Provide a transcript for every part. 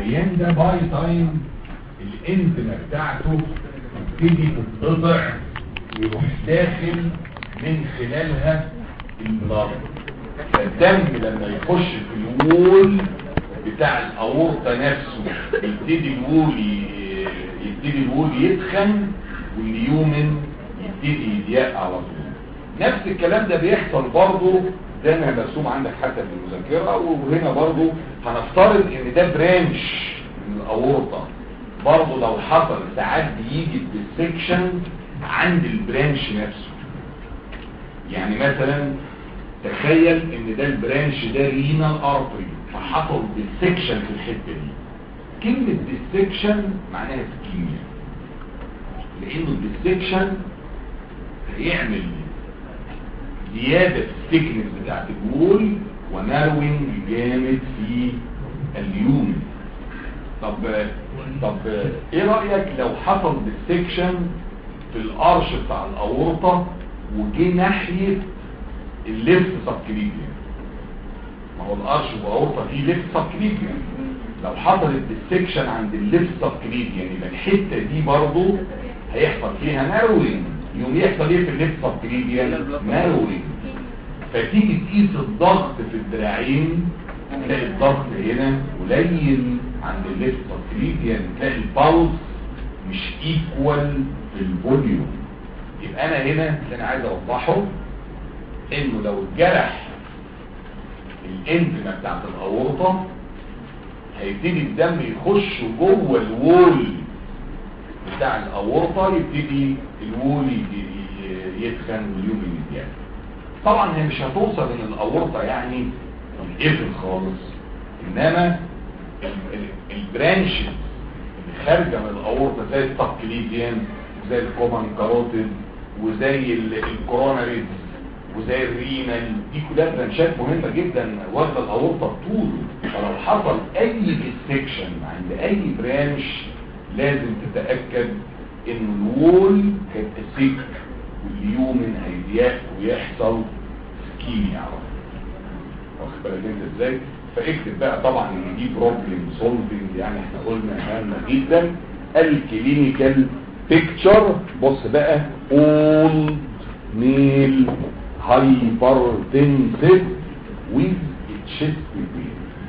العيان ده باي تايم الانتما بتاعته تبتدي تتقطع ويروح داخل من خلالها البلاد فالدم لما يخش في الوول بتاع الاورطه نفسه يبتدي الوول ي- يبتدي الوول يتخن واليومن يبتدي يضيق على طول نفس الكلام ده بيحصل برضه ده انا مرسوم عندك حتى في المذاكره وهنا برضه هنفترض ان ده برانش من الاورطه برضه لو حصل ساعات بيجي بالسكشن عند البرانش نفسه يعني مثلا تخيل ان ده البرانش ده رينال ارتري فحصل بالسكشن في الحته دي كلمه بالسكشن معناها سكيميا لانه بالسكشن هيعمل زياده في الثيكنس بتاعت الوول وناروينج جامد في اليوم طب طب ايه رايك لو حصل بالسكشن في الارش بتاع الاورطه وجه ناحيه الليفت سبكليبيان ما هو الارش والاورطه فيه ليفت سبكليبيان لو حصلت بالسكشن عند الليفت سبكليبيان يبقى الحته دي برضه هيحصل فيها ناروينج يوم يحصل ايه في الليفت سبكليبيان ناروينج فتيجي تقيس الضغط في الدراعين تلاقي الضغط هنا قليل عند الليفت سبكليبيان تلاقي البلس مش ايكوال في الفوليوم يبقى انا هنا اللي انا عايز اوضحه انه لو اتجرح الانتما بتاعت الاورطه هيبتدي الدم يخش جوه الوول بتاع الاورطه يبتدي الوول يبتدي يتخن واليوم يتجرح طبعا هي مش هتوصل من الاورطه يعني القفل خالص انما البرانشز اللي خارجه من الاورطه زي التقليديان وزي الكومن كاروتيد وزي الكوروناريز وزي الرينال دي كلها برانشات مهمه جدا واخده الاورطه بطول فلو حصل اي ديستكشن عند اي برانش لازم تتاكد ان الوول هيبقى سيك واليومن هيضيق ويحصل سكيميا على طول واخد بالك انت ازاي فاكتب بقى طبعا ان دي بروبلم سولفنج يعني احنا قلنا هامه جدا الكلينيكال بيكتشر بص بقى اولد ميل هايبرتنسيف ويز تشيست بين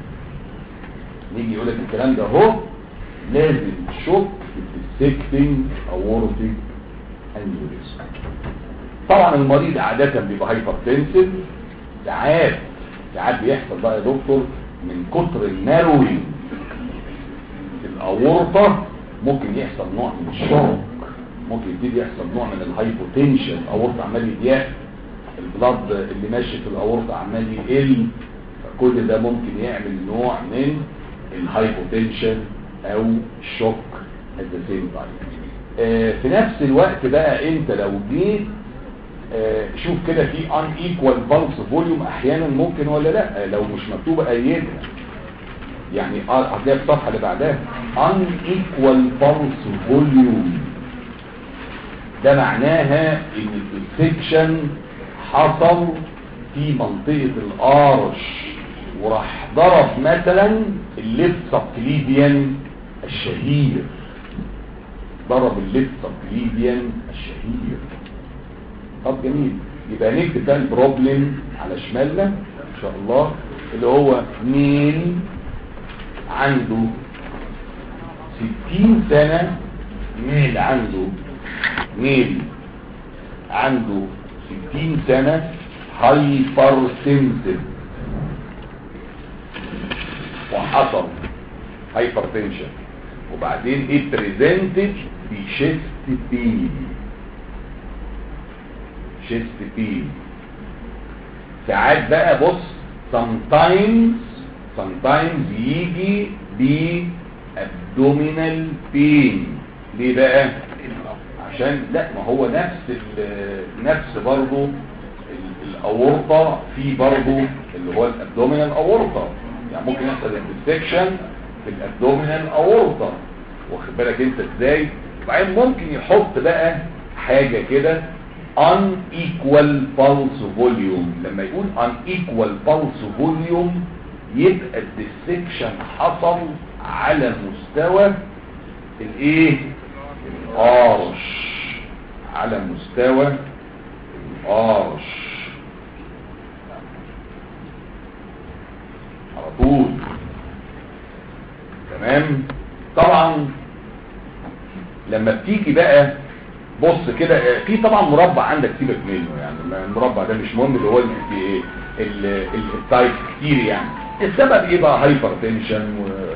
نيجي يقول لك الكلام ده اهو لازم تشك في السكتنج اورتيك انيوريزم طبعا المريض عادة بيبقى هايبرتنسيف ساعات ساعات بيحصل بقى يا دكتور من كتر الناروينج في الاورطة ممكن يحصل نوع من الشوك ممكن يبتدي يحصل نوع من الهايبوتنشن الاورطة عمال يضيق البلد اللي ماشي في الاورطة عمال يقل فكل ده ممكن يعمل نوع من الهايبوتنشن او الشوك at the same time آه في نفس الوقت بقى انت لو جيت آه شوف كده في unequal pulse volume احيانا ممكن ولا لا آه لو مش مكتوبة قيدها يعني هتلاقي في الصفحة اللي بعدها unequal pulse volume ده معناها ان السكشن حصل في منطقة الارش وراح ضرب مثلا الليفت سبكليديان الشهير ضرب الليفت سبكليديان الشهير طب جميل يبقى نكتب بقى البروبلم على شمالنا ان شاء الله اللي هو مين عنده ستين سنة ميل عنده ميل عنده ستين سنة هايبرتنسيف وحصل هايبرتنشن وبعدين ايه بريزنتد بشيست بين شيست بين ساعات بقى بص sometimes sometimes يجي ب abdominal pain ليه بقى عشان لا ما هو نفس نفس برضه الاورطه في برضه اللي هو الابدومينال اورطه يعني ممكن يحصل انفكشن في الابدومينال اورطه واخد بالك انت ازاي وبعدين ممكن يحط بقى حاجه كده unequal pulse volume لما يقول unequal pulse volume يبقى الديسكشن حصل على مستوى الايه الارش على مستوى الارش على طول تمام طبعا لما بتيجي بقى بص كده في طبعا مربع عندك سيبك منه يعني المربع ده مش مهم اللي هو التايب كتير يعني السبب ايه بقى هايبر تنشن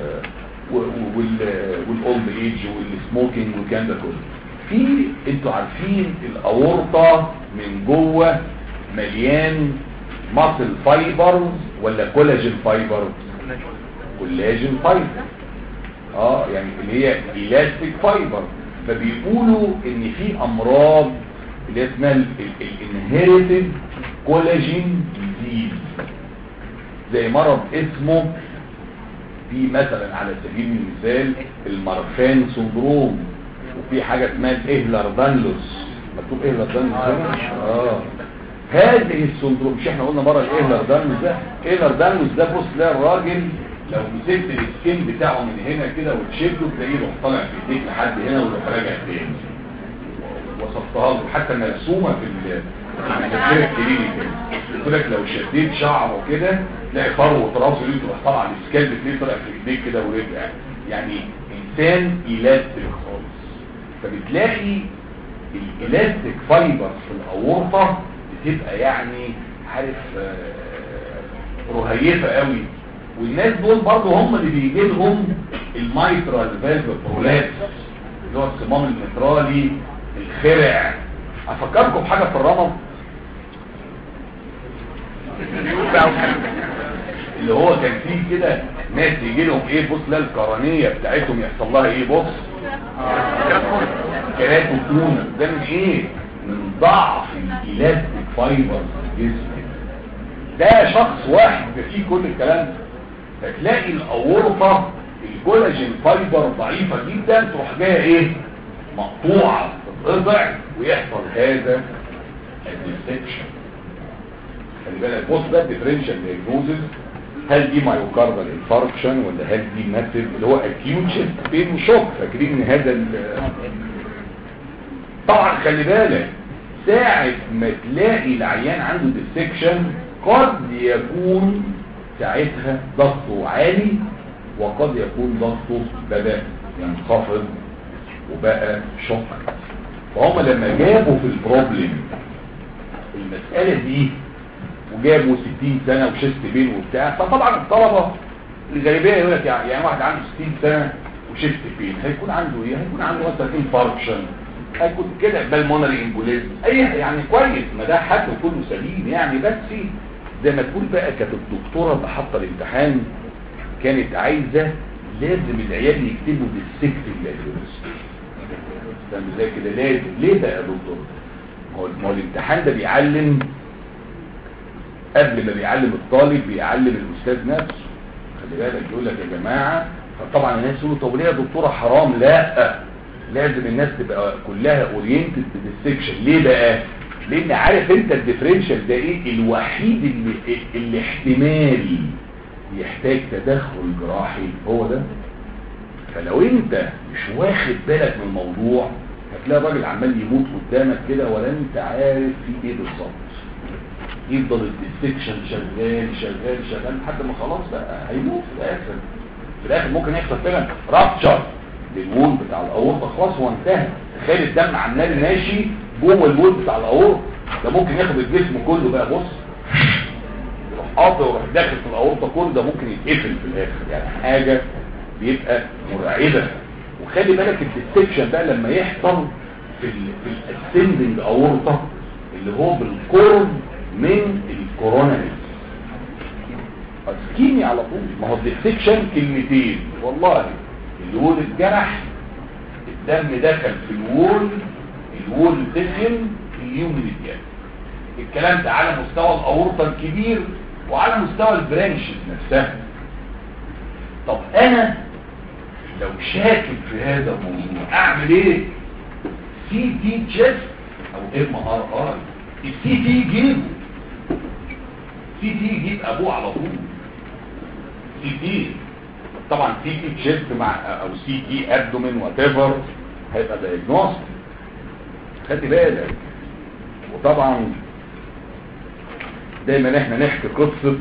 والاولد ايج والسموكينج والكلام ده كله في انتوا عارفين الاورطه من جوه مليان ماسل فايبرز ولا كولاجين فايبر كولاجين فايبر اه يعني اللي هي الاستيك فايبر فبيقولوا ان في امراض اللي اسمها الانهيرتد كولاجين ديزيز زي مرض اسمه في مثلا على سبيل المثال المارفان سندروم وفي حاجة اسمها الاهلر دانلوس مكتوب اهلر دانلوس اه هذه السندروم مش احنا قلنا مرة الاهلر دانلوس ده اهلر دانلوس ده بص لا الراجل لو مسكت السكين بتاعه من هنا كده وتشده تلاقيه يروح طالع في ايديك لحد هنا ويروح راجع تاني وصفتها له حتى مرسومه في المذكره الكلينيكال قلت لك لو شديت شعره كده تلاقي فروه راسه دي تروح طالعه السكال بتلاقيه طالع في ايديك كده ورجع يعني انسان الاستيك خالص فبتلاقي الالاستيك فايبر في الاورطه بتبقى يعني عارف رهيفه قوي والناس دول برضه هم اللي بيجي لهم المايترال فالف برولابس اللي هو الصمام المترالي الخرع افكركم بحاجه في الرمض اللي هو كان فيه كده ناس يجي لهم ايه بص لا القرنيه بتاعتهم يحصل لها ايه بص كراتوكونه ده من ايه من ضعف الالاستيك فايبر في الجسم ده شخص واحد فيه كل الكلام ده فتلاقي الاورطه الكولاجين فايبر ضعيفه جدا تروح جايه ايه مقطوعه تتقطع ويحصل هذا الديسكشن خلي بالك بص ده الديفرنشال دايجنوزز هل دي مايوكاردال انفاركشن ولا هل دي ماسيف اللي هو اكيوت شيست بين شوك فاكرين ان هذا طبعا خلي بالك ساعة ما تلاقي العيان عنده ديسكشن قد يكون ساعتها ضغطه عالي وقد يكون ضغطه بدأ ينخفض وبقى شوك فهم لما جابوا في البروبلم المسألة دي وجابوا 60 سنة وشست بين وبتاع فطبعا الطلبة الغالبية يقول لك يعني, يعني واحد عنده 60 سنة وشست بين هيكون عنده ايه هيكون عنده مثلا انفاركشن هيكون كده بالمونري امبوليزم اي يعني كويس ما ده حد كله سليم يعني بس زي ما تقول بقى كانت الدكتورة اللي حاطه الامتحان كانت عايزة لازم العيال يكتبوا بالسكت اللازم فاهم ازاي كده لازم ليه بقى يا دكتور ما هو الامتحان ده بيعلم قبل ما بيعلم الطالب بيعلم الاستاذ نفسه خلي بالك يقول لك يا جماعه فطبعا الناس يقولوا طب ليه يا دكتوره حرام لا لازم الناس تبقى كلها اورينتد بالسكشن ليه بقى لان عارف انت الديفرنشال ده ايه الوحيد اللي, اللي احتمال يحتاج تدخل جراحي هو ده فلو انت مش واخد بالك من الموضوع هتلاقي الراجل عمال يموت قدامك كده ولا انت عارف في ايه بالظبط يفضل الديسكشن شغال شغال شغال لحد ما خلاص بقى هيموت في الاخر في الاخر ممكن يحصل فعلا رابتشر للوول بتاع الاورطه خلاص هو انتهى تخيل الدم عمال ماشي جوه الوول بتاع الاورطه ده ممكن ياخد الجسم كله بقى بص يروح قاطع ويروح داخل في الاورطه كله ده ممكن يتقفل في الاخر يعني حاجه بيبقى مرعبه وخلي بالك الديسكشن بقى لما يحصل في ال في الاسندنج اورطه اللي هو بالقرب من الكوروناري اسكيمي على طول ما هو الديسكشن كلمتين والله الوول اتجرح الدم دخل في الوول الوول دخل اليوم الجاي الكلام ده على مستوى الاورطه الكبير وعلى مستوى البرانشز نفسها طب انا لو شاكك في هذا الموضوع اعمل ايه سي تي تشيست او ام ار اي السي تي يجيبه سي تي يجيب ابوه على طول سي تي طبعا سي تي تشيست مع او سي تي ابدومين وات ايفر هيبقى دايجنوستيك خدي بالك وطبعا دايما احنا نحكي قصة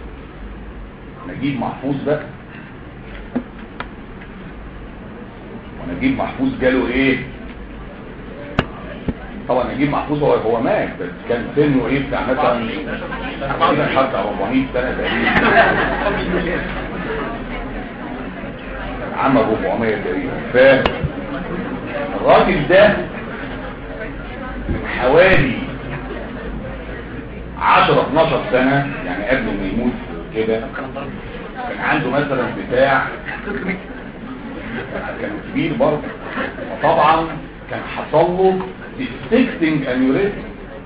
نجيب محفوظ بقى ونجيب محفوظ جاله ايه طبعا نجيب محفوظ هو هو مات بس كان سنه ايه بتاع مثلا تقريبا حتى 400 سنه تقريبا عمل 400 تقريبا فالراجل ده من حوالي 10 12 سنه يعني قبل ما يموت كده كان عنده مثلا بتاع كان كبير برضه وطبعا كان حصل له ديستكتنج انيوريزم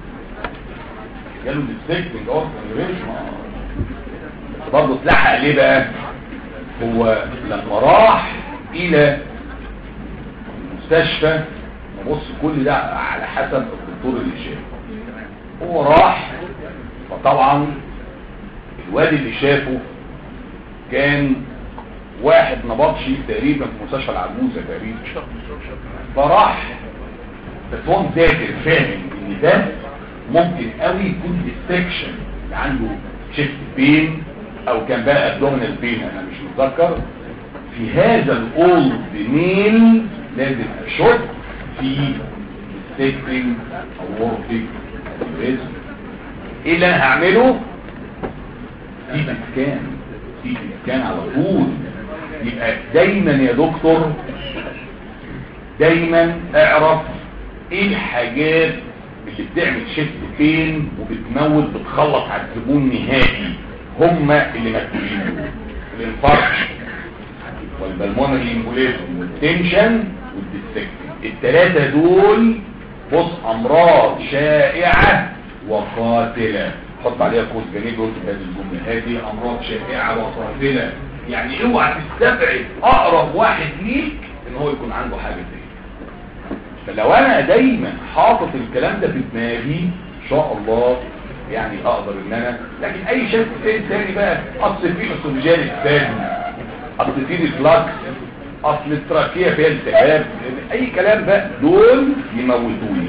جاله ديستكتنج اوف انيوريزم برضه اتلحق ليه بقى هو لما راح الى المستشفى نبص كل ده على حسب الدكتور اللي شافه هو راح فطبعا الواد اللي شافه كان واحد نبطشي تقريبا في مستشفى العجوزة تقريبا فراح بس هو مذاكر فاهم ان ده ممكن قوي يكون ديستكشن اللي عنده شيفت بين او كان بقى ابدومينال بين انا مش متذكر في هذا الاولد ميل لازم اشك في ديستكتنج او وركينج ايه اللي انا هعمله سيب اسكان سيب اسكان على طول يبقى دايما يا دكتور دايما اعرف ايه الحاجات اللي بتعمل شيفت بين وبتموت بتخلص على الزبون نهائي هما اللي مكتوبين الانفاركت والبلمونري امبوليزم والتنشن والديستكتنج الثلاثه دول بص امراض شائعه وقاتله حط عليها قوس جميل قلت هذه الجمله هذه امراض شائعه وقاتله يعني اوعى تستبعد اقرب واحد ليك ان هو يكون عنده حاجه زي فلو انا دايما حاطط الكلام ده في دماغي ان شاء الله يعني اقدر ان انا لكن اي شيء تاني بقى اصل في اسوجان الثاني اصل في ريفلاكس اصل التراكيه فيها التهاب اي كلام بقى دول يموتوني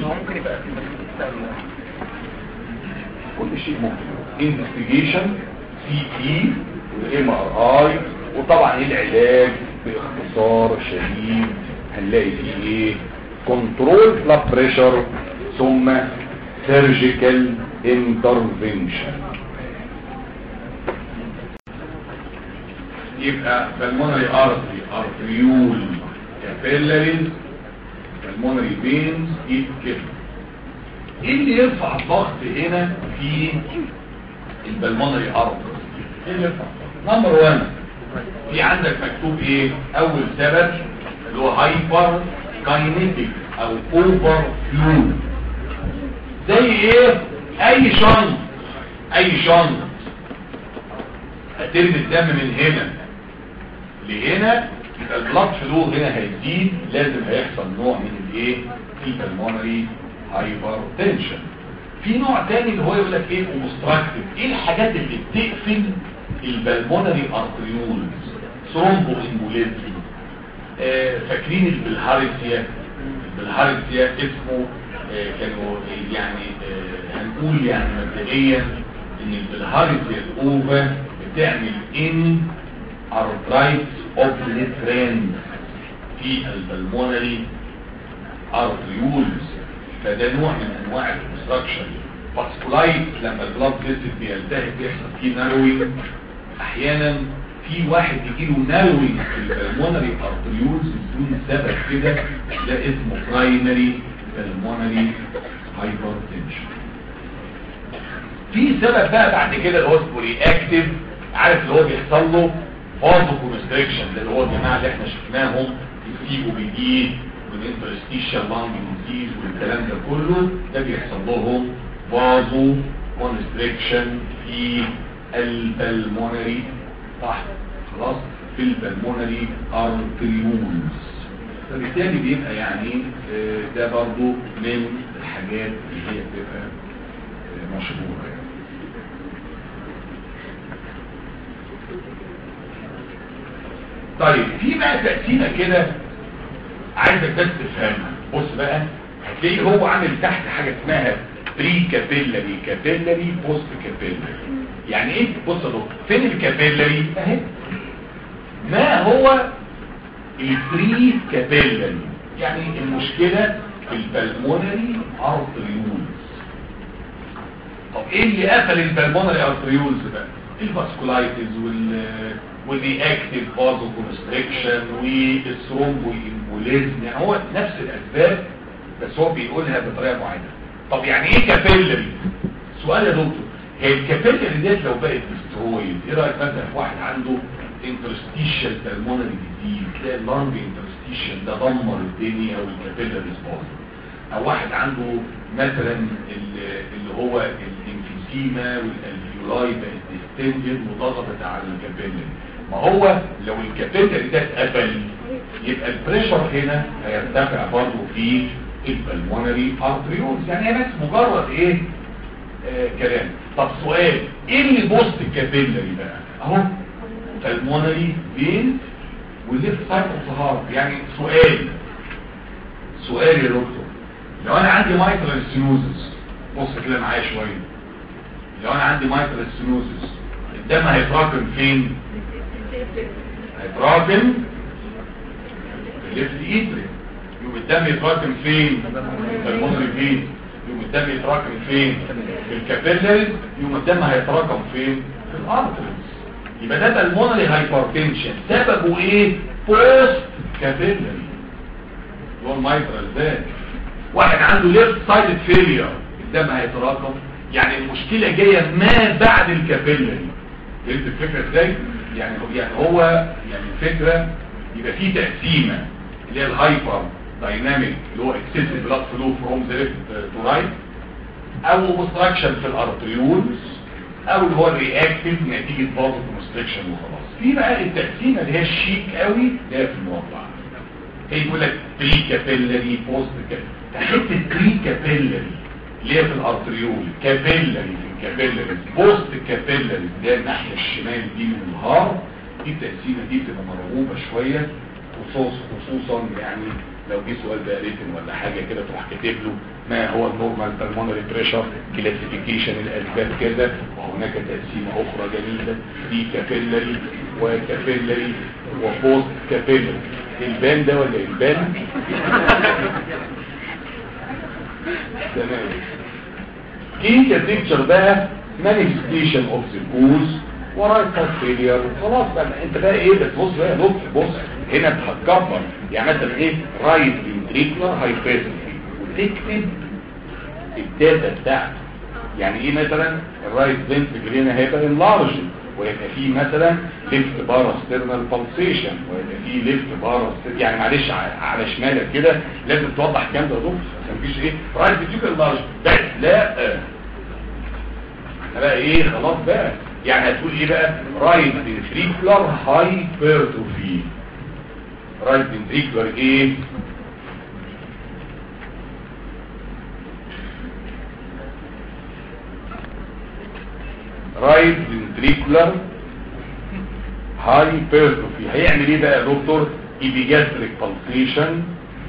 كل شيء ممكن انفستيجيشن سي تي والام ار اي وطبعا العلاج باختصار شديد هنلاقي فيه ايه كنترول بلاد بريشر ثم سيرجيكال انترفنشن يبقى pulmonary artery arteriole capillaries pulmonary veins ايه كده ايه اللي يرفع الضغط هنا في البلمونري ارتري ايه اللي يرفع نمبر 1 في عندك مكتوب ايه اول سبب اللي هو هايبر كاينيتيك او اوفر فلو زي ايه اي شنط اي شنط هترمي الدم من هنا لهنا يبقى البلاد فلو هنا هيزيد لازم هيحصل نوع من الايه البلمونري هايبر تنشن في نوع تاني اللي هو يقول لك ايه اوبستراكتيف ايه الحاجات اللي بتقفل البلمونري ارتريولز ثرومبو امبوليزم آه فاكرين البلهارسيا البلهارسيا اسمه آه كانوا يعني آه هنقول يعني مبدئيا ان البلهارسيا الاوفا بتعمل ان ارترايتس اوف ليترين في البلمونري ارتريولز فده نوع من انواع الكونستراكشن فاسكولايت لما البلاد فيسل بيلتهب بيحصل فيه ناروينج احيانا في واحد يجيله ناروينج في البلمونري ارتريولز بدون سبب كده ده اسمه برايمري بلمونري هايبرتنشن في سبب بقى بعد كده اللي هو اسمه رياكتيف عارف اللي هو بيحصل له فازو كونستريكشن اللي هو الجماعه اللي احنا شفناهم يسيبوا بايديه والانترستيشال لانج ديزيز والكلام ده كله ده بيحصل لهم فازو كونستريكشن في البلمونري تحت خلاص في البلمونري ارتريولز فبالتالي بيبقى يعني ده برضو من الحاجات اللي هي بتبقى مشهورة يعني. طيب في بقى تقسيمه كده عايزك بس تفهمها بص بقى هتلاقيه هو عامل تحت حاجه اسمها بري كابيلاري كابيلاري بوست كابيلاري يعني ايه بص يا دكتور فين الكابيلاري اهي ما هو البري كابيلاري يعني المشكله في البلمونري ارتريولز طب ايه اللي قفل البلمونري ارتريولز بقى الفاسكولايتس وال والرياكتيف فازو كونستريكشن والثرومبو امبوليزم يعني هو نفس الاسباب بس هو بيقولها بطريقه معينه طب يعني ايه كابيلري سؤال يا دكتور هي الكابيلري ديت لو بقت ديسترويد ايه رايك مثلا في واحد عنده انترستيشال بالمونري ديزيز تلاقي اللانج انترستيشال ده دمر الدنيا والكابيلري باظت او واحد عنده مثلا اللي هو الانفيزيما والالفيولاي بقت ديستندد وضغطت على الكابيلري ما هو لو الكابيلري ده اتقفل يبقى البريشر هنا هيرتفع برضه في البلمونري ارتريولز يعني هي بس مجرد ايه آه كلام طب سؤال ايه اللي بوست الكابيلري بقى اهو بالمونري فين والليفت سايد اوف هارت يعني سؤال سؤال يا دكتور لو انا عندي مايترال سينوزس بص كده معايا شويه لو انا عندي مايترال سينوزس الدم هيتراكم فين هيتراكم في الليفت ايتري يوم الدم يتراكم فين البلمونري فين يوم الدم يتراكم فين في الكابيلاريز يوم الدم هيتراكم فين في الارتريز يبقى ده بالمونري هايبرتنشن سببه ايه بوست كابيلاري هو المايترال ده واحد عنده ليفت سايد فيلير الدم هيتراكم يعني المشكله جايه ما بعد الكابيلاري فهمت الفكره ازاي يعني هو يعني هو يعني الفكره يبقى في تقسيمه اللي هي الهايبر دايناميك اللي هو اكسسيف بلاد فلو فروم ذا ليفت تو رايت او اوبستراكشن في الارتريولز او اللي هو الرياكتيف نتيجه فازو كونستريكشن وخلاص في بقى التقسيمه اللي هي الشيك قوي اللي هي في المربع هي يقول لك بري كابيلاري بوست كابيلاري حته بري كابيلاري اللي هي في الارتريول كابيلاري في الكابيلاري بوست كابيلاري اللي هي الناحيه الشمال دي من الهار دي التقسيمه دي بتبقى مرغوبه شويه خصوص خصوصا يعني لو جه سؤال بقى ريتن ولا حاجه كده تروح كاتب له ما هو النورمال بالمونري بريشر كلاسيفيكيشن الاسباب كده وهناك تقسيمه اخرى جميله دي كابيلاري وكابيلاري وبوست كابيلاري البان ده ولا البان تمام دي كبيكتشر بقى مانيفستيشن اوف ذا كوز ورايت فيلير خلاص بقى انت بقى ايه بتبص بقى بص بص هنا هتكبر يعني مثلا ايه رايت فنتريكولار هايبرتروفي وتكتب الداتا بتاعته يعني ايه مثلا الرايت فنتريكل هنا هيبقى انلارج ويبقى فيه مثلا ليفت باراسترنال بالسيشن ويبقى فيه ليفت باراسترنال يعني معلش على شمالك كده لازم توضح الكلام ده دكتور عشان مفيش ايه رايت فنتريكل لارج بس لا بقى ايه خلاص بقى يعني هتقول ايه بقى رايت فنتريكولار هايبرتروفي رايت فنتريكولار ايه رايت فنتريكولار هايبرتروفي هيعمل ايه بقى يا دكتور ايبيجاستريك بالسيشن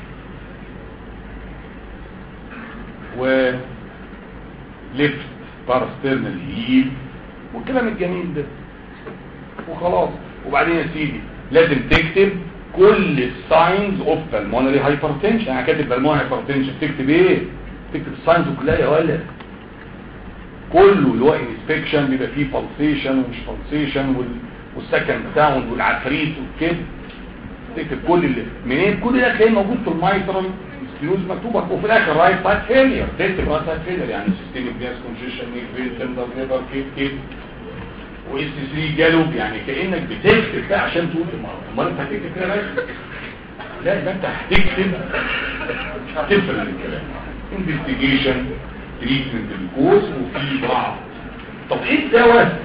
و ليفت باراسترنال هيل والكلام الجميل ده وخلاص وبعدين يا سيدي لازم تكتب كل الساينز اوف بالمونري هايبرتنشن يعني كاتب بالمونري هايبرتنشن تكتب ايه تكتب الساينز كلها يا ولد كله اللي هو انسبكشن بيبقى فيه بالسيشن ومش بالسيشن والسكند ساوند والعفريت وكده تكتب كل اللي منين كل ده تلاقيه موجود في المايترال سكلوز مكتوبه وفي الاخر رايت سايد فيلير تكتب رايت سايد فيلير يعني سيستميك جاز كونجيشن نيك تندر نيفر كيف كيف واس 3 جالوب يعني كانك بتكتب بقى عشان تقول امال انت هتكتب كده بس لا يبقى انت هتكتب هتفرق الكلام انفستيجيشن تريتمنت الكوز وفي بعض طب ايه الدواء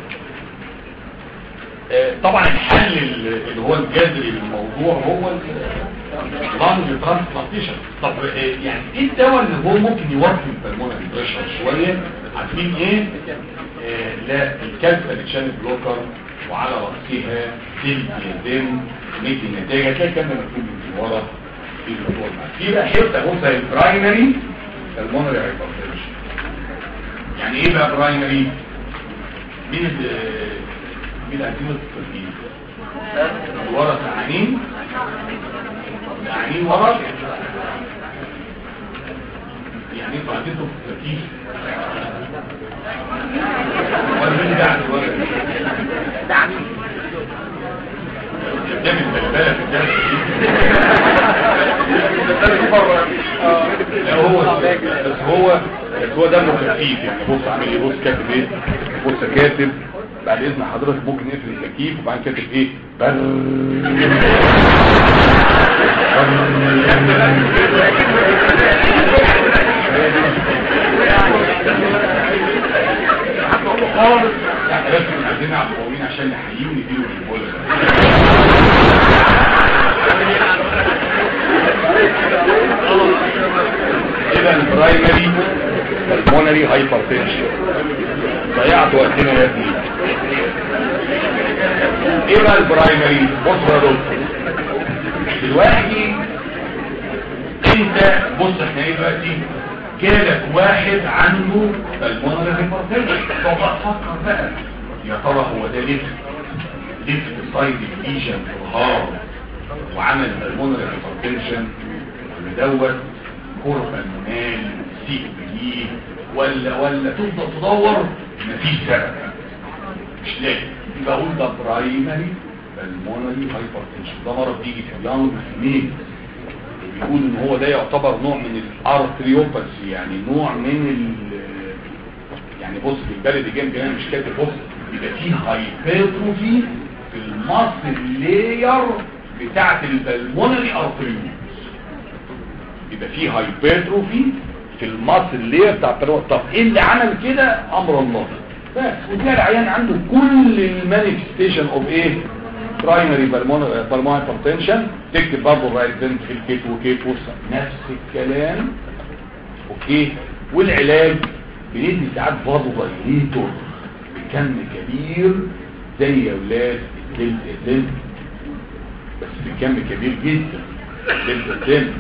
آه طبعا الحل اللي هو الجذري للموضوع هو اللانج ترانسبلانتيشن طب آه يعني ايه الدواء اللي هو ممكن يوطي البلمونري بريشر شويه عارفين ايه آه لا الكالسيوم تشانل بلوكر وعلى راسها تلبيازين ندي النتائج هتلاقي كام مكتوب من ورا في الموضوع في بقى حته بص هي البرايمري المونري هايبرتنشن يعني ايه بقى برايمري مين اللي مين اللي هتجيب التركيز ورا تعانين تعانين ورا يعني انتوا عديتوا في التركيز ولا مين قاعد ولا تعانين قدام البلبلة في الدرس لا هو بس هو بس هو دمه خفيف يعني بص عامل ايه بص كاتب ايه بص كاتب بعد اذن حضرتك ممكن نقفل التكييف وبعدين كاتب ايه بر خالص يعني بس عايزين على القوانين عشان نحييه ونديله بالبولة اذا البرايمري المونري هايبرتنشن ضيعت وقتنا يا ابني ايه بقى البرايمري بص يا دكتور دلوقتي انت بص احنا ايه دلوقتي جالك واحد عنده المونري هايبرتنشن طب فكر بقى يا ترى هو ده ليفت ليفت سايد ليجن في الهارت وعمل المونري هايبرتنشن دوت كوربا منال سي بي ولا ولا تفضل تدور مفيش سبب مش لاقي يبقى اقول ده برايمري بالمونري هايبرتنشن ده مرض بيجي في اليانج مين بيقول ان هو ده يعتبر نوع من الارتريوباثي يعني نوع من ال يعني بص بالبلد جنب انا مش كاتب بص يبقى فيه هايبرتروفي في الماسل لاير بتاعت البلمونري ارتريوباثي يبقى فيه هايبرتروفي في الماسل لاير بتاع البلمونري طب ايه اللي عمل كده امر الله بس وتلاقي العيان عنده كل المانيفستيشن اوف ايه برايمري بالمونري هايبرتنشن تكتب برضه الرايت فنتريكل كيت وكيت نفس الكلام اوكي والعلاج بندي ساعات برضه دايليتور بكم كبير زي يا اولاد الدلت الدلت بس بكم كبير جدا دلت الدلت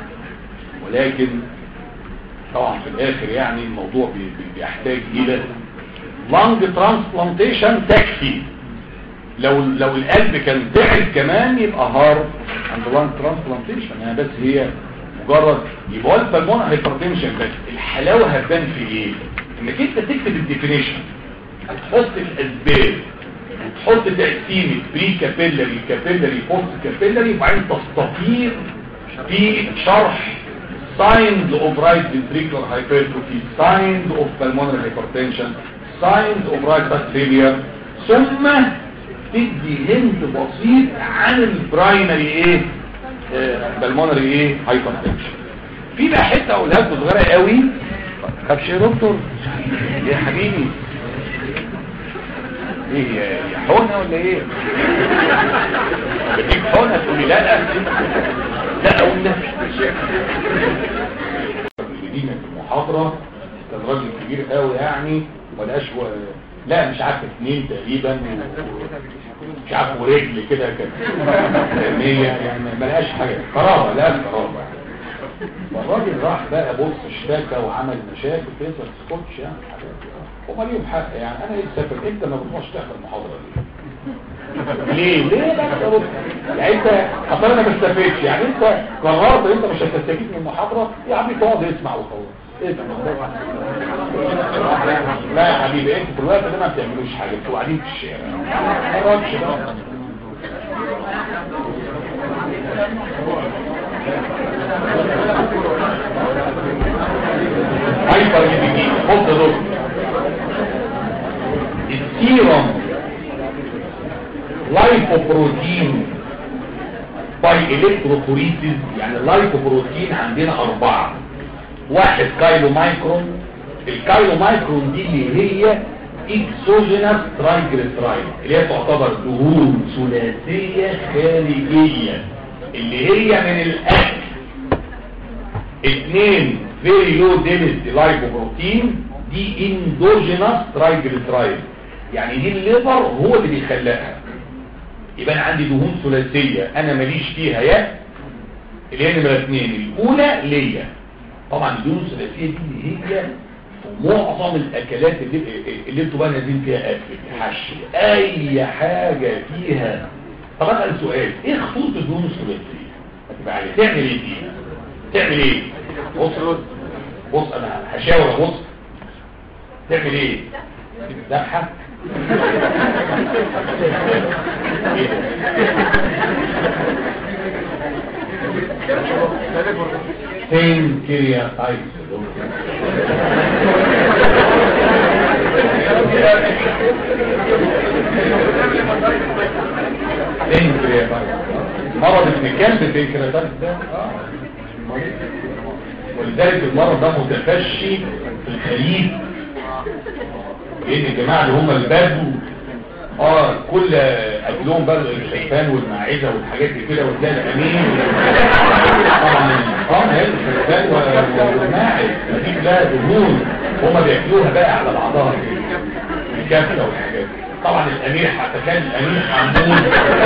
ولكن طبعا في الاخر يعني الموضوع بي بي بيحتاج الى لانج ترانسبلانتيشن تكفي لو لو القلب كان ضعف كمان يبقى هارت عند لانج ترانسبلانتيشن يعني بس هي مجرد يبقى البلمون هايبرتنشن بس الحلاوه هتبان في ايه انك انت تكتب الديفينيشن هتحط الاسباب وتحط تقسيمه بري كابيلاري كابيلاري بوست كابيلاري وبعدين تستفيض في شرح signs of right ventricular hypertrophy signs of pulmonary hypertension signs of right heart failure ثم تدي هنت بسيط عن البرايمري ايه pulmonary ايه hypertension في بقى حته اقولها لكم صغيره قوي خافش يا دكتور يا حبيبي ايه يا يا حونه ولا ايه بديك حونه تقول لي لا لا اقول لا المدينه في المحاضره كان راجل كبير قوي يعني ملقاش و... لا مش عارف اثنين تقريبا و... مش عارف ورجل كده كانت مية يعني ملقاش حاجه قرابه لا قرابه والراجل راح بقى بص اشتكى وعمل مشاكل كده ما تسكتش يعني هما ليهم حق يعني انا ايه السبب انت ما بتروحش تحضر المحاضره دي ليه ليه بقى يا بص يعني انت اصل انا ما استفدتش يعني انت قررت انت مش هتستفيد من المحاضره يا عم تقعد اسمع وخلاص لا يا حبيبي انت في الوقت ده ما بتعملوش حاجه انتوا قاعدين في الشارع ما قررتش بقى هايبر ليبيدين خد دول السيرم لايفوبروتين باي الكتروفوريسيس يعني اللايفوبروتين عندنا اربعة واحد كايلو مايكرون الكايلو مايكرون دي اللي هي اكسوجينس ترايجليسرايد اللي هي تعتبر دهون ثلاثية خارجية اللي هي من الاكل اثنين فيري لو دينستي لايفوبروتين دي اندوجينس ترايجليسرايد يعني دي الليفر هو اللي بيخلقها يبقى انا عندي دهون ثلاثيه انا ماليش فيها يا اللي هي نمره اثنين الاولى ليا طبعا الدهون الثلاثيه دي هي معظم الاكلات اللي, اللي انتوا بقى نازلين فيها اكل حشي اي حاجه فيها طب اسال سؤال ايه خطوط الدهون الثلاثيه هتبقى عليه تعمل ايه فيها تعمل ايه بص بص انا هشاور بص تعمل ايه ذبحه فين كيريا طيب فين كيريا طيب مرض ابن كلب فين كيريا طيب ده ولذلك المرض ده متفشي في الخليج لان الجماعه اللي هم البدو اه كل اكلهم بقى الشيطان والمعده والحاجات دي كده وتلاقي الامين طبعا اه هي الشيطان والماعد دي كلها دهون هم بياكلوها بقى على بعضها الكبسه والحاجات طبعا الامير حتى كان الامير حمود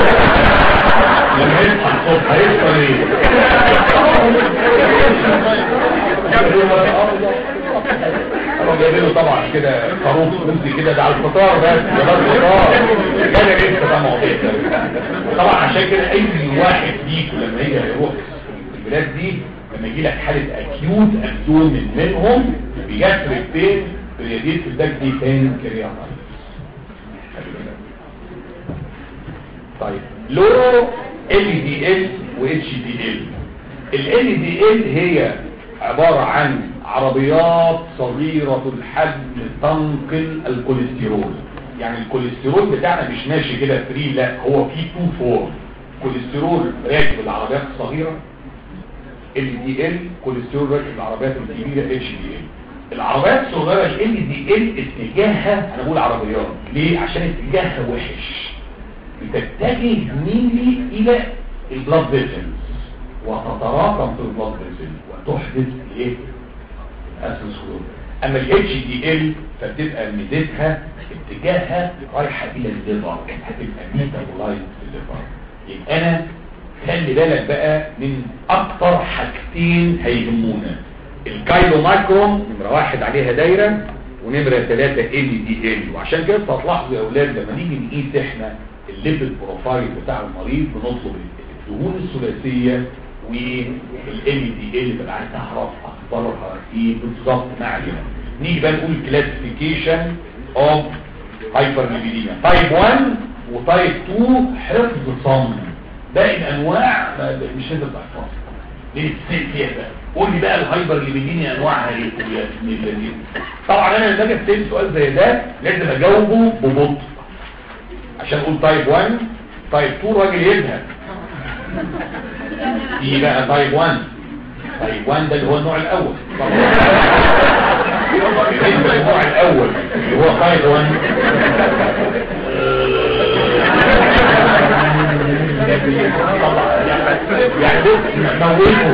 لما يصحى الصبح هيفطر ايه؟ انا جايبين له طبعا كده خروف ممكن كده ده على الفطار بس ده بس الفطار كده لسه ده مواضيع طبعا عشان كده اي واحد فيكم لما يجي يروح البلاد دي لما يجي لك حاله اكيوت ابدومن منهم بيجسر فين رياديت في الدك دي فين كريا طيب لو ال دي ال و اتش دي ال ال دي ال هي عبارة عن عربيات صغيرة الحجم تنقل الكوليسترول يعني الكوليسترول بتاعنا مش ماشي كده فري لا هو في تو فور كوليسترول راكب العربيات الصغيرة ال دي ال كوليسترول راكب العربيات الكبيرة اتش دي ال العربيات الصغيرة ال دي ال اتجاهها انا بقول عربيات ليه عشان اتجاهها وحش بتتجه مينلي الى البلاد فيسلز وتتراكم في البلاد فيسل وتحدث ايه اسوسكلوز اما الاتش دي ال فبتبقى ميزتها اتجاهها رايحه الى الليفر هتبقى ميتابولايت في الليفر يبقى انا خلي بالك بقى من اكتر حاجتين هيهمونا الكايلو مايكرون نمره واحد عليها دايره ونمره ثلاثة ال دي ال وعشان كده هتلاحظوا يا اولاد لما نيجي نقيس احنا الليبيد بروفايل بتاع المريض بنطلب الدهون الثلاثيه والال دي ال بقى عايز تعرف اخبارها ايه بالظبط ما علينا نيجي بقى نقول كلاسيفيكيشن اوف هايبرليبيديميا تايب 1 وتايب 2 حفظ صم باقي الانواع مش هتقدر تحفظها ليه تسال فيها بقى قول لي بقى الهايبرليبيديميا انواعها ايه يا ابن الذين طبعا انا لما اجي اسال سؤال زي ده لازم اجاوبه ببطء عشان اقول تايب 1 تايب 2 راجل يزهق في بقى تايب 1 تايب 1 ده اللي هو النوع الاول بالنسبه للنوع الاول اللي هو تايب 1 يعني بص موته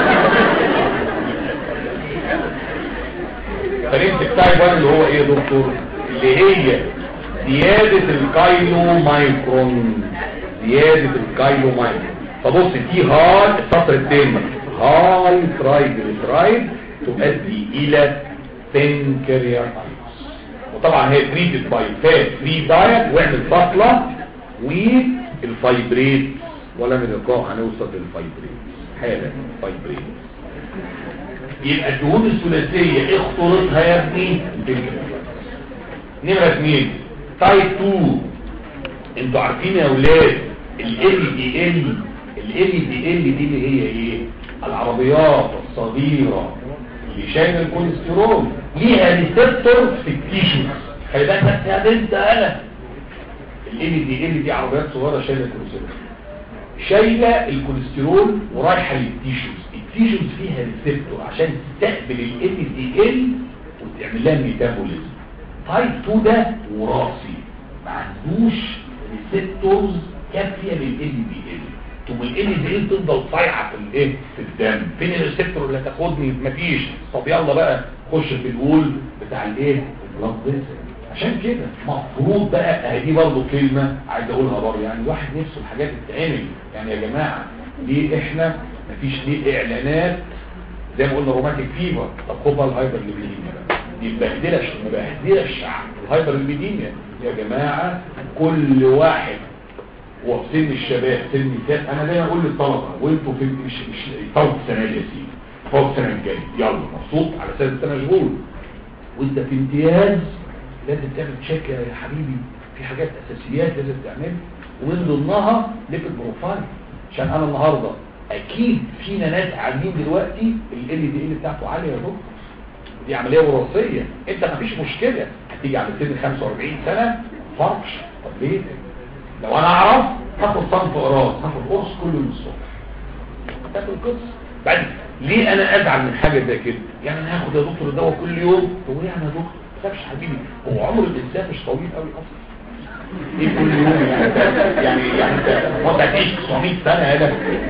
فنمسك تايب 1 اللي هو ايه يا دكتور اللي هي زيادة الكايلو مايكرون زيادة الكايلو مايكرون فبص دي هاي السطر الثاني هاي ترايجليسرايد تؤدي الى بنكرياتايتس وطبعا هي تريتد باي فات فري دايت واعمل فصلة والفايبريت ولا من اللقاء هنوصل للفايبريت حالا فايبريت يبقى الدهون الثلاثية ايه خطورتها يا ابني نمرة اثنين تايب 2 انتوا عارفين يا اولاد ال دي ال ال دي ال دي اللي هي ايه العربيات الصغيرة اللي شايله الكوليسترول ليها ريسبتور في التيشوز خلي بالك بس يا بنت انا ال دي ال دي عربيات صغيرة شايله الكوليسترول شايله الكوليسترول ورايحه للتيشوز التيشوز فيها ريسبتور عشان تستقبل ال دي ال وتعمل لها ميتابوليزم تايب 2 ده وراثي ما عندوش ريسبتورز كافيه لل دي ال ثم ال دي ال تفضل صايعه في الايه في الدم فين الريسبتور اللي هتاخدني مفيش طب يلا بقى خش في الول بتاع الايه البلاد عشان كده مفروض بقى اهي دي برضه كلمه عايز اقولها برضه يعني الواحد نفسه الحاجات تتعمل يعني يا جماعه ليه احنا مفيش ليه اعلانات زي ما قلنا روماتيك فيفر طب خد بقى الهايبر ليبيديميا بقى دي مبهدله مبهدله الشعب الهايبر ليبيديميا يا جماعه كل واحد هو في سن الشباب سن النساء انا دايما اقول للطلبه وانتوا في مش مش فوق السنه دي يا سيدي فوق السنه الجايه يلا مبسوط على اساس انت مشغول وانت في امتياز لازم تعمل تشيك يا حبيبي في حاجات اساسيات لازم تعملها ومن ضمنها ليبيد بروفايل عشان انا النهارده اكيد فينا ناس عاملين دلوقتي ال ال دي ال بتاعته عاليه يا دكتور دي عمليه وراثيه انت مفيش مشكله هتيجي على سن 45 سنه فرقش طب ليه لو انا اعرف هاخد صنف قراص هاخد قرص كل يوم الصبح تاخد القرص بعد ليه انا ازعل من حاجه زي كده يعني انا هاخد يا دكتور الدواء كل يوم هو ايه يعني يا دكتور ما تخافش حبيبي هو عمر الانسان مش طويل قوي اصلا ايه كل يوم يعني يعني يعني انت وانت هتعيش 900 سنه يا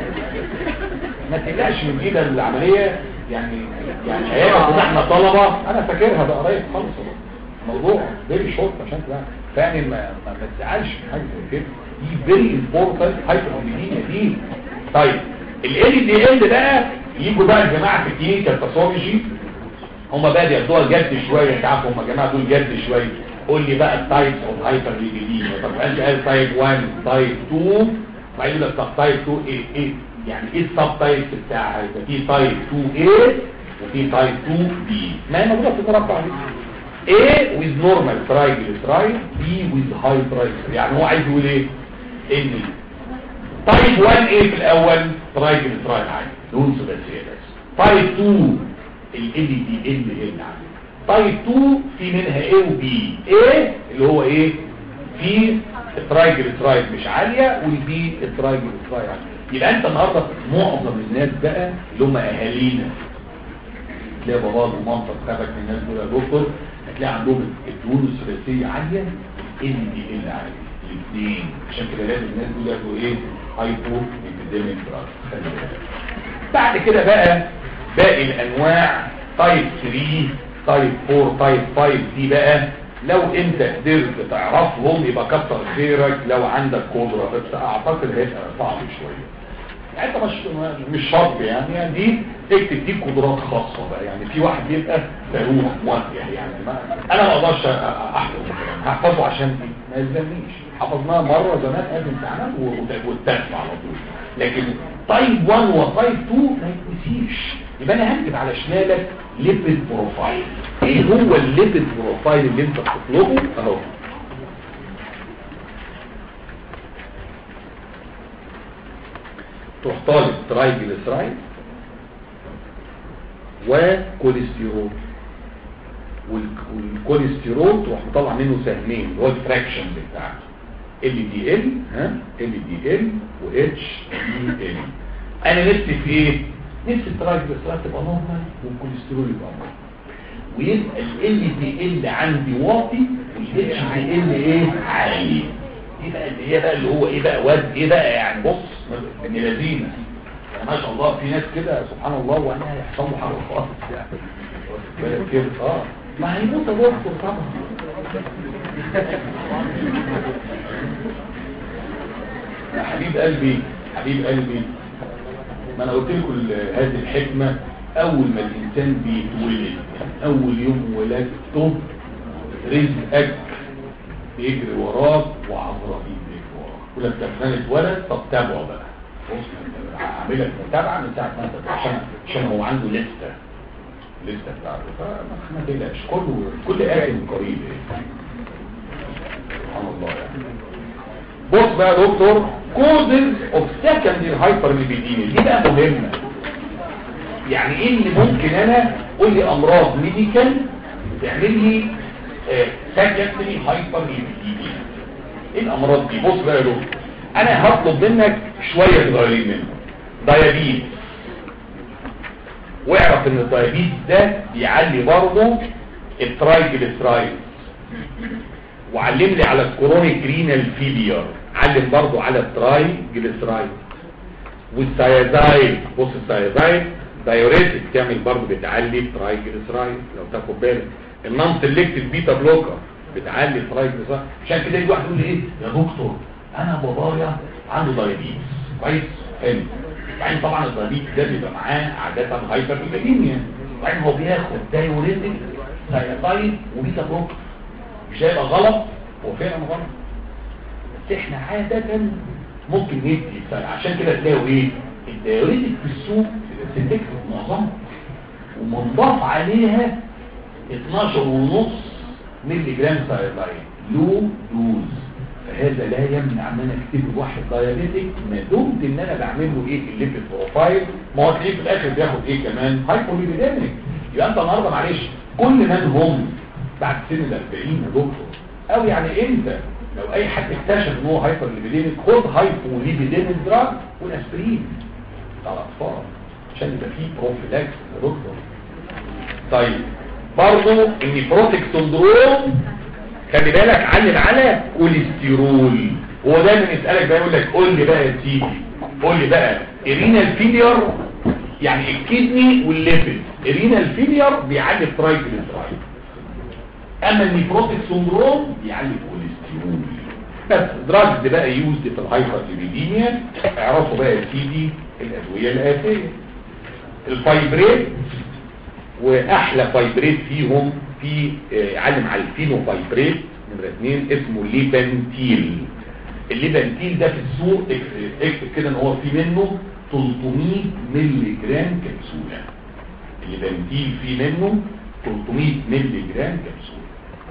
ما تقلقش من كده العمليه يعني يعني هيبقى احنا طلبه انا فاكرها بقى قريب خالص موضوع فيري شورت عشان كده فعلا ما ما تزعلش من حاجه زي كده دي فيري امبورتنت هايبرولينيا دي طيب ال دي ال بقى يجوا بقى الجماعه في الكلينيكال باثولوجي هم بقى بياخدوها جد شويه انت عارف هم الجماعه دول جد شويه قول لي بقى التايبس اوف هايبرولينيا طب انت قال تايب 1 تايب 2 وبعدين لك طب تايب 2 ايه ايه يعني ايه السب تايبس بتاعها يبقى في تايب 2 a وفي تايب 2 b ما هي موجوده في المربع دي A with normal triglyceride B with high triglyceride يعني هو عايز يقول ايه ان تايب 1 A في الاول triglyceride عالي دون ثلاثيه بس تايب 2 ال LDL ال عالي تايب 2 في منها A و B A اللي هو ايه في الترايجليسرايد مش عاليه والبي الترايجليسرايد عاليه يبقى انت النهارده معظم الناس بقى اللي هم اهالينا تلاقي باباك ومامتك خابك من الناس دول يا دكتور هتلاقي عندهم الدهون الثلاثيه عاليه ال دي ال عاليه الاثنين عشان كده لازم الناس دول ياخدوا ايه هايبو ايبيديميك دراج بعد كده بقى باقي الانواع تايب 3 تايب 4 تايب 5 دي بقى لو انت قدرت تعرفهم يبقى كتر خيرك لو عندك قدرة بس اعتقد هيبقى صعب شوية يعني انت مش مش شرط يعني, يعني دي تكتب دي قدرات خاصة بقى يعني في واحد يبقى فاروق موجه يعني ما انا ما اقدرش احفظ هحفظه عشان دي ما يلزمنيش حفظناها مرة زمان قبل امتحانات والتالت على طول لكن تايب 1 وتايب 2 ما يتنسيش يبقى انا هكتب على شمالك ليبيد بروفايل ايه هو الليبيد بروفايل اللي انت بتطلبه اهو تروح طالب ترايجليسرايد وكوليسترول والكوليسترول تروح مطلع منه سهمين اللي هو الفراكشن بتاعته ال دي ال ها ال دي ال و اتش دي ال انا نفسي في ايه نفسي الترايجليسرايد تبقى نورمال والكوليسترول يبقى نورمال ويبقى ال دي ال عندي واطي والاتش دي ال ايه عالي دي بقى اللي هي بقى اللي هو ايه بقى واد ايه بقى يعني بص من لذينه يعني ما شاء الله في ناس كده سبحان الله وانا هيحصل له حاجه خالص يعني كده اه ما هيموت دكتور طبعا يا حبيب قلبي حبيب قلبي ما انا قلت لكم هذه الحكمه اول ما الانسان بيتولد اول يوم ولادته رزقك بيجري وراك وعمرائيل بيجري وراك ولما تفنان اتولد طب تابعه بقى بص عاملك متابعه من ساعه ما انت عشان عشان هو عنده لسته لسته بتاعته فما تقلقش كله كل آية قريب سبحان الله يعني بص بقى يا دكتور كوزز اوف سكندري هايبر ليبيديميا دي بقى مهمه يعني ايه اللي ممكن انا قول لي امراض ميديكال تعمل لي سكندري هايبر ليبيديميا ايه الامراض دي بص بقى يا دكتور انا هطلب منك شويه صغيرين منه دايابيت واعرف ان الدايابيت ده بيعلي برضه الترايجليسرايد وعلمني على الكورونيك رينال فيلير علم برضه على الترايجليسرايد والسيازايد بص السيازايد دايوريتك تعمل برضه بتعلي الترايجليسرايد لو تاخد بالك النون سيلكتيف بيتا بلوكر بتعلي الترايجليسرايد عشان كده يجي واحد يقول لي ايه يا دكتور انا بابايا عنده دايابيتس كويس حلو يعني طبعا الدايابيتس ده بيبقى معاه عاده هايبر ليبيديميا وبعدين هو بياخد دايوريتك سايتايد وبيتا بروك مش هيبقى غلط هو فعلا غلط بس احنا عاده ممكن ندي عشان كده تلاقوا ايه الدايوريتك في السوق سنتكس معظمها ومنضاف عليها 12 ونص ملي جرام سايلاين لو دوز فهذا لا يمنع ان انا اكتب واحد دايابيتك ما دمت ان انا بعمل له ايه الليبيد بروفايل ما هو تلاقيه في الاخر بياخد ايه كمان هايبوليبيديميك يبقى انت النهارده معلش كل من هم بعد سن ال 40 يا دكتور او يعني انت لو اي حد اكتشف ان هو هايبر ليبيديميك خد هايبوليبيديميك دراج والاسبرين بتاع الاطفال عشان يبقى فيه بروفيلاكس يا دكتور طيب برضه النيفروتيك سندروم خلي بالك علم على كوليسترول هو دايما يسالك بقى يقول لك قول لي بقى يا سيدي قول لي بقى ارينال فيلير يعني الكدني والليبيد ارينال فيلير بيعلي الترايجليسرايد اما النيفروتيك سندروم بيعلي الكوليسترول بس دراجز بقى يوزد في الهايبر ليبيديميا اعرفوا بقى يا سيدي الادويه الاتيه الفايبريت واحلى فايبريت فيهم في علم على الفينوفايبريت نمره اثنين اسمه ليبانتيل الليبانتيل ده في السوق اكتب كده ان هو في منه 300 مللي جرام كبسوله الليبانتيل في منه 300 مللي جرام كبسوله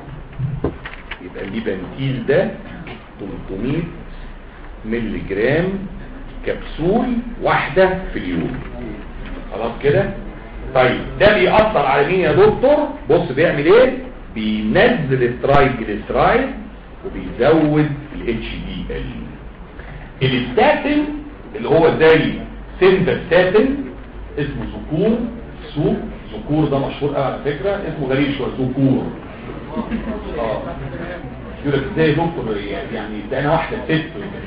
يبقى الليبانتيل ده 300 مللي جرام كبسول واحده في اليوم خلاص كده طيب ده بيأثر على مين يا دكتور بص بيعمل ايه بينزل الترايجليسرايد وبيزود الاتش دي ال الستاتين اللي هو زي سيمباستاتين اسمه ذكور سوق ذكور ده مشهور قوي على فكره اسمه غريب شويه ذكور اه يقول لك ازاي يا دكتور يعني ده انا واحده ست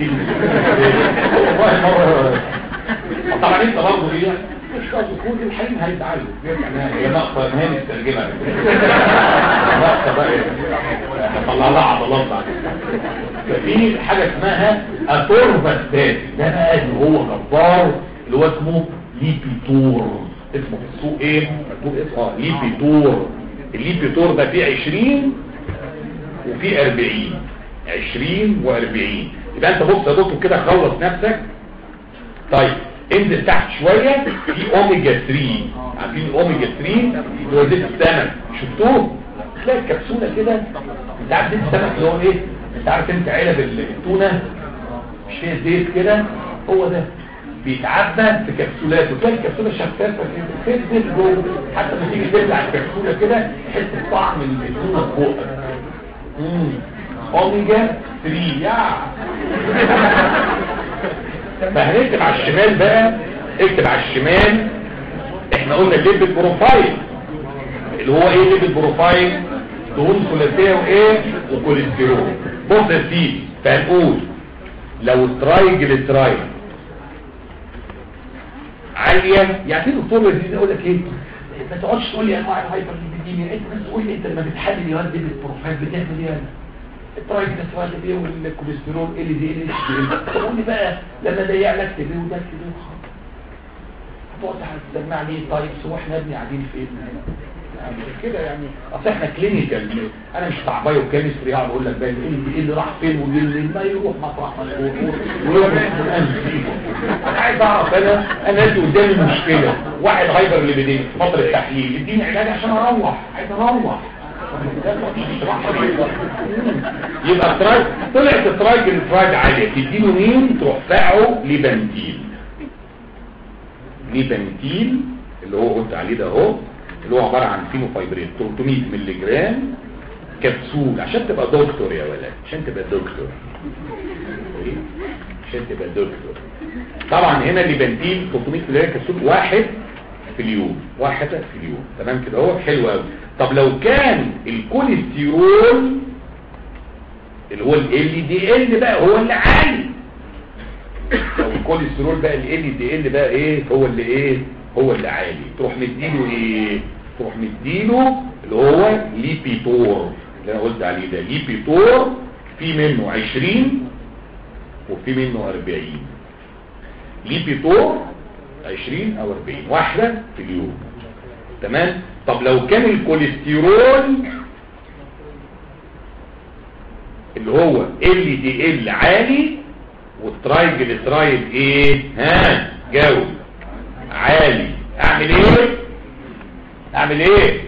والله مره طبعا انت برضه ايه مش قصدي كل الحين هيتعلم هي نقطة ما هي مسترجمة نقطة بقى هطلع لها عضلات بعد ففي حاجة اسمها اتوربستات ده بقى اللي هو جبار اللي هو اسمه ليبيتور اسمه في السوق ايه؟ مكتوب اسمه ليبيتور الليبيتور ده فيه 20 وفيه 40 20 و40 يبقى انت بص يا دكتور كده خلص نفسك طيب انزل تحت شوية في اوميجا 3 عارفين الاوميجا 3 اللي هو زيت السمك شفتوه تلاقي الكبسولة كده انت عارف زيت السمك اللي هو ايه انت عارف انت علب التونة مش فيها زيت كده هو ده بيتعبى في كبسولات وتلاقي الكبسولة شفافة كده فين زيت جوه حتى لما تيجي تبلع الكبسولة كده تحس بطعم التونة في بقك اوميجا 3 يا فهنكتب على الشمال بقى اكتب على الشمال احنا قلنا الليبid بروفايل اللي هو ايه الليبid بروفايل دهون ثلاثيه وايه وكوليسترول بص يا سيدي فهنقول لو الترايجليسرايد عاليه يعني في دكتور لذيذ يقول لك ايه ما تقعدش تقول لي انواع الهايبر ليبيديميا انت بس قول لي انت لما بتحلل يا الليبid بروفايل بتعمل ايه الترايجليسرايد ايه والكوليسترول ايه دي ايه قول لي بقى لما ضيع لك اكتب ايه وده اكتب ايه هتقعد هتسمع لي طيب سو احنا ابني قاعدين فين هنا يعني كده يعني اصل احنا كلينيكال انا مش بتاع بايو كيمستري هقعد اقول لك بقى ايه اللي راح فين واللي ما يروح مطرح ما يروح ويروح انا عايز اعرف انا انا اللي قدامي مشكله واحد هايبر ليبيدين في فتره التحليل اديني علاج عشان اروح عايز اروح يبقى الترايك طلعت الترايك الفراج عالية تديله مين تروح فاعه لبنتيل لبنتيل اللي هو قلت عليه ده اهو اللي هو عبارة عن فينوفايبرين 300 مللي جرام كبسول عشان تبقى دكتور يا ولد عشان تبقى دكتور عشان تبقى دكتور طبعا هنا الليبنتين 300 مللي جرام كبسول واحد في اليوم واحدة في اليوم تمام كده اهو حلو قوي طب لو كان الكوليسترول اللي هو ال دي ال بقى هو اللي عالي لو الكوليسترول بقى ال دي ال بقى ايه هو اللي ايه هو اللي عالي تروح مديله ايه تروح مديله اللي هو ليبيتور اللي انا قلت عليه ده ليبيتور في منه 20 وفي منه 40 ليبيتور 20 او 40 واحدة في اليوم تمام طب لو كان الكوليسترول اللي هو ال دي ال عالي والترايجليسرايد ايه ها جاوب عالي اعمل ايه اعمل ايه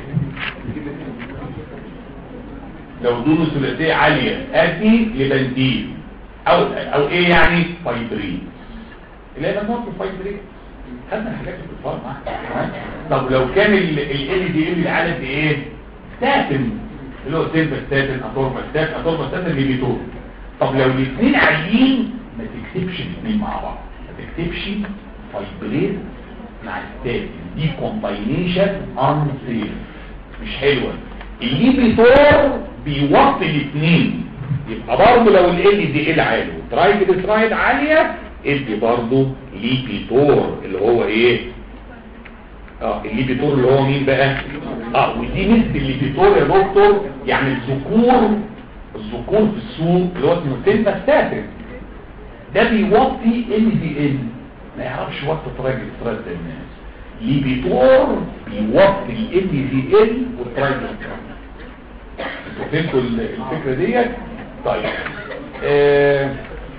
لو دونه ثلاثيه عاليه ادي لبنزين او او ايه يعني فايبرين اللي هي مجموعه الفايبرين خدنا الحاجات اللي بتتفرج معاها طب لو كان ال ال دي ال العالي دي ايه ستاتن اللي هو سيلفستاتين اتورفاستاتين اتورفاستاتين ليبيتور طب لو الاثنين عاليين ما تكتبش الاثنين مع بعض ما تكتبش فايبرين مع ستاتين دي كومباينيشن انسيف مش حلوه الليبيتور بيوطي الاثنين يبقى برضه لو ال دي ال عالي والترايجليسرايد عاليه ادي برضه ليبيتور اللي هو ايه اه الليبيتور اللي هو مين بقى اه ودي مثل الليبيتور يا دكتور يعني الذكور الذكور في السوق اللي هو اسمه سيلفاستاتين ده بيوطي ال دي ال ما يعرفش وقت ترايجليسرايد الناس ليبيتور بيوطي ال دي ال والترايجليسرايد انتوا فهمتوا الفكره ديت طيب آه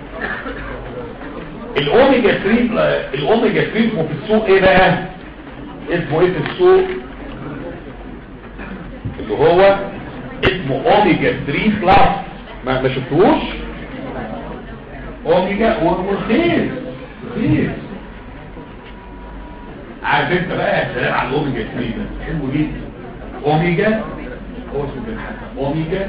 الاوميجا 3 الاوميجا 3 اسمه في السوق ايه بقى اسمه ايه في السوق اللي هو اسمه اوميجا 3 بلس ما ما شفتوش اوميجا والخير خير عارف انت بقى يا سلام على الاوميجا 3 ده حلو جدا اوميجا هو اسمه كده حتى اوميجا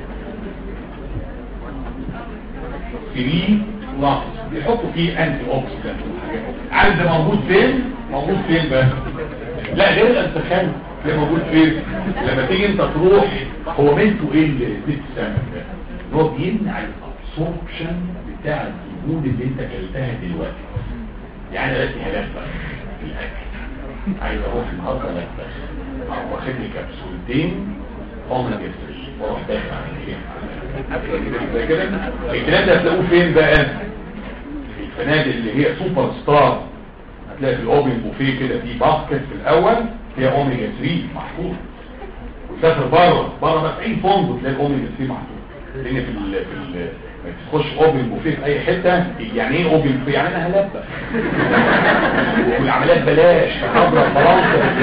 3 بلس بيحطوا فيه انتي اوكسيدنت عارف ده موجود فين موجود فين بقى لا غير الانتخاب ده موجود فين لما تيجي انت تروح هو منته ايه البيت السمك ده هو بيمنع الابسوربشن بتاع الدهون اللي انت اكلتها دلوقتي يعني دلوقتي هلفه في الاكل عايز اروح النهارده الفخ واخد لي كبسولتين اوميجا 3 واروح داخل على كده الكلام ده هتلاقوه فين بقى الفنادق اللي هي سوبر ستار هتلاقي في الاوبن بوفيه كده في باسكت في الاول فيها اوميجا 3 محطوط وتسافر بره بره بقى في اي فندق تلاقي الاوميجا 3 محطوط لان في ال في ال تخش اوبن بوفيه في اي حته يعني ايه اوبن بوفيه يعني انا هلبى والعمليات بلاش خبره فرنسا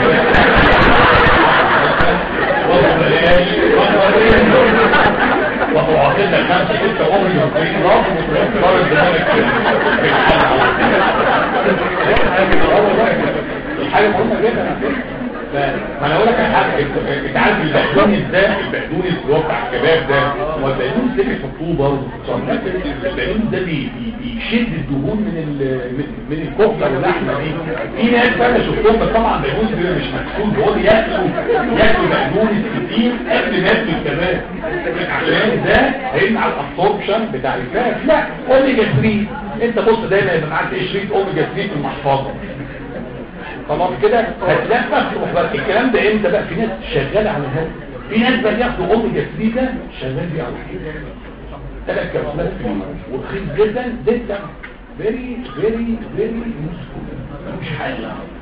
بلاش وتعطينا خمسة ستة أمر يوكرين راس وتختار الزمالك الحاجة مهمة جدا ما انا اقول لك حاجه انت عارف البقدونس ده البقدونس اللي هو بتاع الكباب ده هو البقدونس ده بيحطوه برضه البقدونس ده بيشد الدهون من من الكفته واللحمه دي في ناس بقى شفتهم بس طبعا البقدونس ده مش مكسود هو ياكلوا ياكلوا بقدونس كتير قبل ما ياكلوا الكباب عشان ده هيمنع الابسوربشن بتاع الفات لا اوميجا 3 انت بص دايما يبقى معاك شريط اوميجا 3 في المحفظه خلاص كده هتلفت تروح بقى الكلام ده امتى بقى في ناس شغاله على هذا في ناس بقى ياخدوا اوميجا 3 ده شغال بيه على كده ثلاث كبسولات في اليوم ورخيص جدا جدا فيري فيري فيري مش حاجه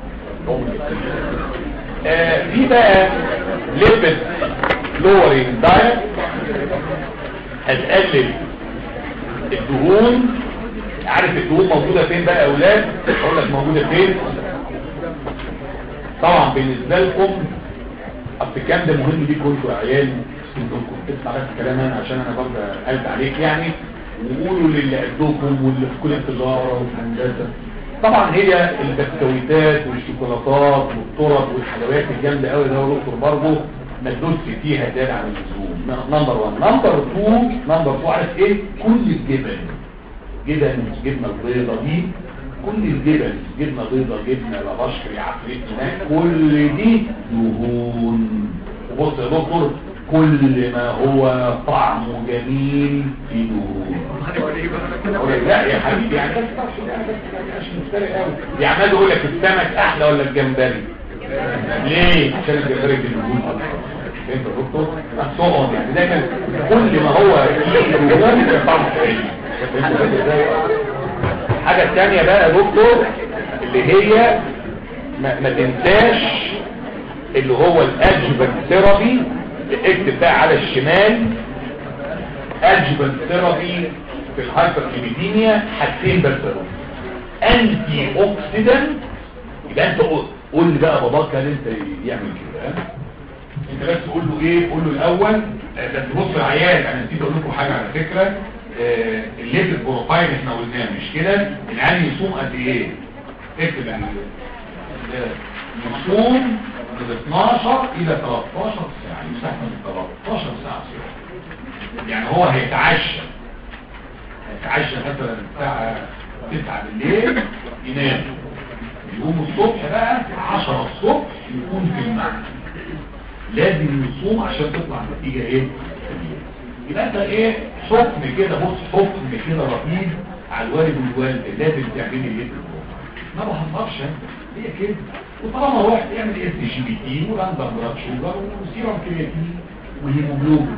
آه في بقى ليبت لورينج دايت هتقلل الدهون عارف الدهون موجوده فين بقى يا اولاد اقول لك موجوده فين طبعا بالنسبة لكم اصل الكلام ده مهم ليكم انتوا يا عيال سنكم تسمع بس كلام انا عشان انا برضه قلت عليك يعني وقولوا للي قدكم واللي في كليه التجاره وفي الهندسه طبعا هي البسكويتات والشوكولاتات والطرق والحلويات الجامده قوي ده يا دكتور برضه ما تدوسش فيها زياده عن اللزوم نمبر 1 نمبر 2 نمبر 2 عارف ايه كل الجبن جبن الجبنه البيضه دي كل الجبن جبنه بيضه جبنه لبشر عفريت كل دي دهون وبص يا دكتور كل ما هو طعمه جميل في دهون لا يا حبيبي يعني بس مش مفترق قوي يعني يقول لك السمك احلى ولا الجمبري ليه عشان الجمبري في دهون فهمت يا دكتور تقعد يعني دايما كل ما هو يجي طعم الحاجه الثانيه بقى يا دكتور اللي هي ما, ما تنساش اللي هو الادجوفنت ثيرابي اكتب بقى على الشمال ادجوفنت ثيرابي في الهايبر ليبيديميا حاجتين بس انتي اوكسيدنت يبقى انت قول لي بقى باباك هل انت يعمل كده انت بس قول له ايه قول له الاول بس بص يا عيال انا نسيت اقول لكم حاجه على فكره آه الليفل بروفايل احنا قلناه مش كده العيال يصوم قد ايه اكتب يصوم من 12 الى 13 ساعه يستحمل 13 ساعه صيام يعني هو هيتعشى هيتعشى مثلا الساعه 9 بالليل ينام يقوم الصبح بقى 10 الصبح يكون في المعنى لازم يصوم عشان تطلع النتيجة ايه يبقى انت ايه حكم كده بص حكم كده رهيب على الوالد والوالد لازم تعملي ايه ما بحفظش هي كده وطالما واحد يعمل اس جي بي تي وراندر بلاد شوجر وسيروم كرياتين وهيموجلوبين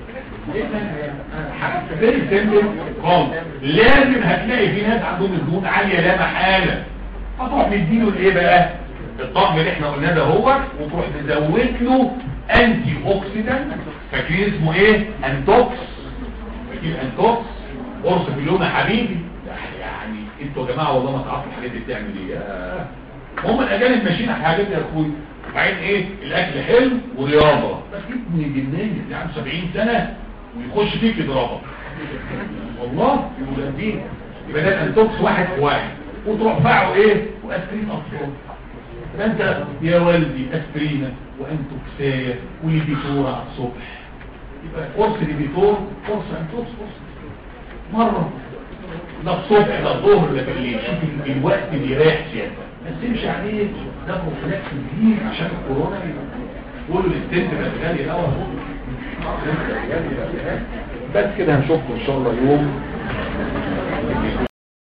حاجات فيري سيمبل خالص لازم هتلاقي في ناس عندهم الدهون عاليه لا محاله هتروح مديله الايه بقى الطقم اللي احنا قلناه ده هو وتروح تزود له انتي اوكسيدنت فاكرين اسمه ايه انتوكس فاكرين انتوكس قرص بلون يا حبيبي يعني انتوا يا جماعه والله ما تعرفوا الحاجات دي بتعمل ايه هم الاجانب ماشيين على الحاجات دي يا اخويا وبعدين ايه الاكل حلو ورياضه بس ابن جنان اللي عنده 70 سنه ويخش فيك يضربك والله يبقوا جامدين يبقى ده انتوكس واحد في واحد وتروح باعه ايه واسبرين اطفال فانت يا والدي اسبرينة وانتوكساية وليبيتور على الصبح يبقى قرص ليبيتور قرص انتوكس قرص مرة لا الصبح لا الظهر لا بالليل شوف الوقت اللي يريح سيادة ما تمشي عليه ده بروفلاكس كبير عشان الكورونا قولوا للست بقى غالي الاول بس كده هنشوفكم ان شاء الله يوم